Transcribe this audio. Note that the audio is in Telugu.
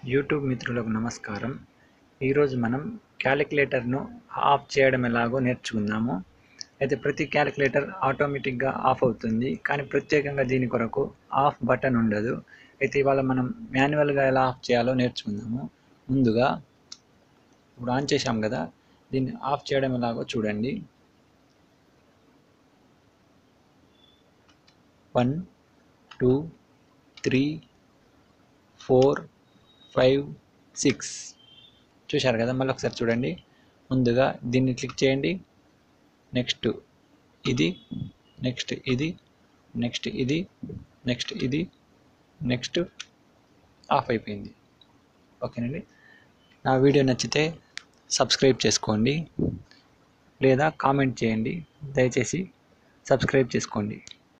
యూట్యూబ్ మిత్రులకు నమస్కారం ఈరోజు మనం క్యాలిక్యులేటర్ను ఆఫ్ చేయడం ఎలాగో నేర్చుకుందాము అయితే ప్రతి క్యాలిక్యులేటర్ ఆటోమేటిక్గా ఆఫ్ అవుతుంది కానీ ప్రత్యేకంగా దీని కొరకు ఆఫ్ బటన్ ఉండదు అయితే ఇవాళ మనం మాన్యువల్గా ఎలా ఆఫ్ చేయాలో నేర్చుకుందాము ముందుగా ఇప్పుడు ఆన్ చేశాం కదా దీన్ని ఆఫ్ చేయడం ఎలాగో చూడండి one two three four five six చూశారు కదా మళ్ళీ ఒకసారి చూడండి ముందుగా దీన్ని క్లిక్ చేయండి నెక్స్ట్ ఇది నెక్స్ట్ ఇది నెక్స్ట్ ఇది నెక్స్ట్ ఇది నెక్స్ట్ ఆఫ్ అయిపోయింది ఓకేనండి నా వీడియో నచ్చితే సబ్స్క్రైబ్ చేసుకోండి లేదా కామెంట్ చేయండి దయచేసి సబ్స్క్రైబ్ చేసుకోండి